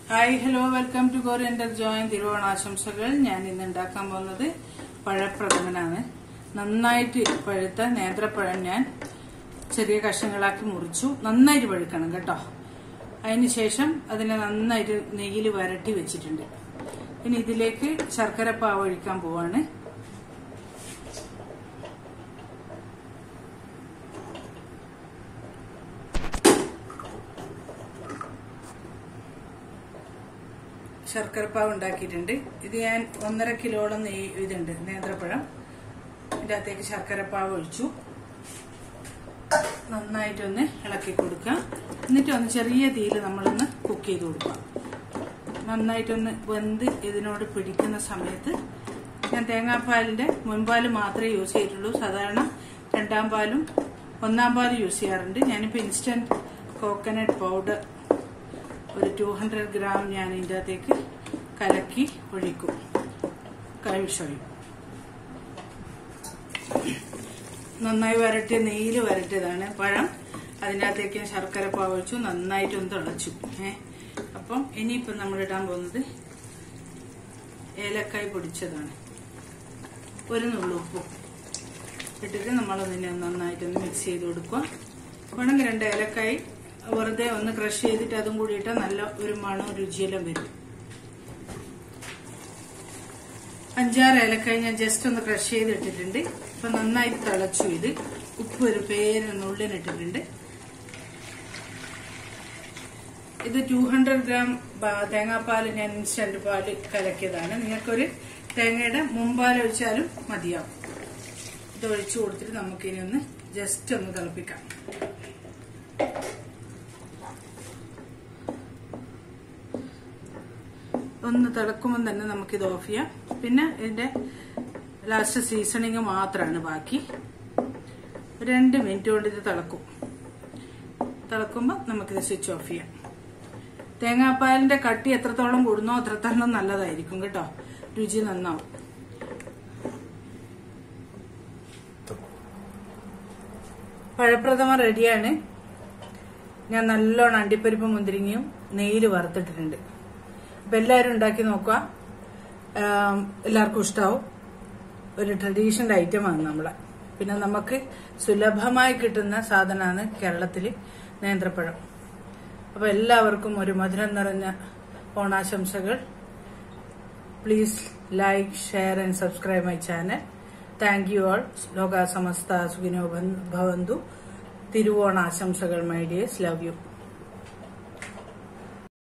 hi hello welcome to coriander join തിരുവോണാശംസകൾ ഞാൻ ഇന്ന് ഉണ്ടാക്കാൻ പോകുന്നത് പഴപ്രഥമനാണ് നന്നായിട്ട് പഴുത്ത നേന്ത്രപ്പഴം ഞാൻ ചെറിയ കഷ്ണങ്ങളാക്കി മുറിച്ചു നന്നായിട്ട് പഴുക്കണം കേട്ടോ അതിനുശേഷം അതിനെ നന്നായിട്ട് നെയ്യിൽ വരട്ടി വെച്ചിട്ടുണ്ട് ഇനി ഇതിലേക്ക് ശർക്കര പാവ് ഒഴിക്കാൻ പോവാണ് ശർക്കരപ്പാവ് ഉണ്ടാക്കിയിട്ടുണ്ട് ഇത് ഞാൻ ഒന്നര കിലോളം നെയ്യ് ഇതുണ്ട് നേന്ത്രപ്പഴം ഇതിൻ്റെ അകത്തേക്ക് ശർക്കരപ്പാവ് ഒഴിച്ചു നന്നായിട്ടൊന്ന് ഇളക്കി കൊടുക്കുക എന്നിട്ട് ഒന്ന് ചെറിയ തീയിൽ നമ്മളൊന്ന് കുക്ക് ചെയ്ത് കൊടുക്കുക നന്നായിട്ടൊന്ന് വെന്ത് ഇതിനോട് പിടിക്കുന്ന സമയത്ത് ഞാൻ തേങ്ങാപ്പാലിന്റെ മുൻപാൽ മാത്രമേ യൂസ് ചെയ്തിട്ടുള്ളൂ സാധാരണ രണ്ടാം പാലും ഒന്നാം പാലും യൂസ് ചെയ്യാറുണ്ട് ഞാനിപ്പോൾ ഇൻസ്റ്റന്റ് കോക്കനട്ട് പൗഡർ ഒരു ടു ഹൺഡ്രഡ് ഗ്രാം ഞാൻ ഇതിൻ്റെ അകത്തേക്ക് കലക്കി ഒഴിക്കും കഴിച്ചൊഴിക്കും നന്നായി വരട്ടിയ നെയ്യിൽ വരട്ടിയതാണ് പഴം അതിനകത്തേക്ക് ഞാൻ ശർക്കര പാവ് ഒഴിച്ചു നന്നായിട്ടൊന്ന് തിളച്ചു ഏ അപ്പം ഇനിയിപ്പം നമ്മൾ ഇടാൻ പോകുന്നത് ഏലക്കായ് പൊടിച്ചതാണ് ഒരു നുള്ളു ഉപ്പും ഇട്ടിട്ട് നമ്മളതിനെ നന്നായിട്ടൊന്ന് മിക്സ് ചെയ്ത് കൊടുക്കുക വേണമെങ്കിൽ രണ്ട് ഏലക്കായ് വെറുതെ ഒന്ന് ക്രഷ് ചെയ്തിട്ട് അതും കൂടി ഇട്ടാൽ നല്ല ഒരു മണവും രുചിയെല്ലാം വരും അഞ്ചാറ് ഏലക്കായ് ഞാൻ ജസ്റ്റ് ഒന്ന് ക്രഷ് ചെയ്ത് ഇട്ടിട്ടുണ്ട് ഇപ്പൊ നന്നായിട്ട് തിളച്ചു ഇത് ഉപ്പ് ഒരു പേരിനുള്ളിനിട്ടിട്ടുണ്ട് ഇത് ടു ഹൺഡ്രഡ് ഗ്രാം തേങ്ങാപ്പാൽ ഞാൻ ഇൻസ്റ്റന്റ് പാല് കലക്കിയതാണ് നിങ്ങൾക്കൊരു തേങ്ങയുടെ മുമ്പാൽ ഒഴിച്ചാലും മതിയാവും ഇത് ഒഴിച്ചു കൊടുത്തിട്ട് നമുക്കിനി ഒന്ന് ജസ്റ്റ് ഒന്ന് തിളപ്പിക്കാം ഒന്ന് തിളക്കുമ്പോൾ തന്നെ നമുക്കിത് ഓഫ് ചെയ്യാം പിന്നെ ഇതിന്റെ ലാസ്റ്റ് സീസണിങ് മാത്രമാണ് ബാക്കി രണ്ട് മിനിറ്റ് കൊണ്ട് ഇത് തിളക്കും തിളക്കുമ്പോൾ നമുക്കിത് സ്വിച്ച് ഓഫ് ചെയ്യാം തേങ്ങാപ്പാലിന്റെ കട്ടി എത്രത്തോളം കൂടുന്നോ അത്രത്തോളം നല്ലതായിരിക്കും കേട്ടോ രുചി നന്നാവും പഴപ്രഥമ റെഡിയാണ് ഞാൻ നല്ലോണം അണ്ടിപ്പരിപ്പ് മുന്തിരിങ്ങയും നെയ്യിൽ വറുത്തിട്ടിട്ടുണ്ട് അപ്പൊ എല്ലാവരും ഉണ്ടാക്കി നോക്കുക ആം, എല്ലാവർക്കും ഇഷ്ടാവും ഒരു ട്രഡീഷണൽ ഐറ്റമാണ് നമ്മളെ പിന്നെ നമുക്ക് സുലഭമായി കിട്ടുന്ന സാധനമാണ് കേരളത്തിൽ നേന്ത്രപ്പഴം അപ്പൊ എല്ലാവർക്കും ഒരു മധുരം നിറഞ്ഞ ഓണാശംസകൾ please like share and subscribe my channel thank you all ലോക സമസ്ത സുഖിനോ ഭവന്തു തിരുവോണാശംസകൾ മൈ ഡിയേഴ്സ് ലവ് യു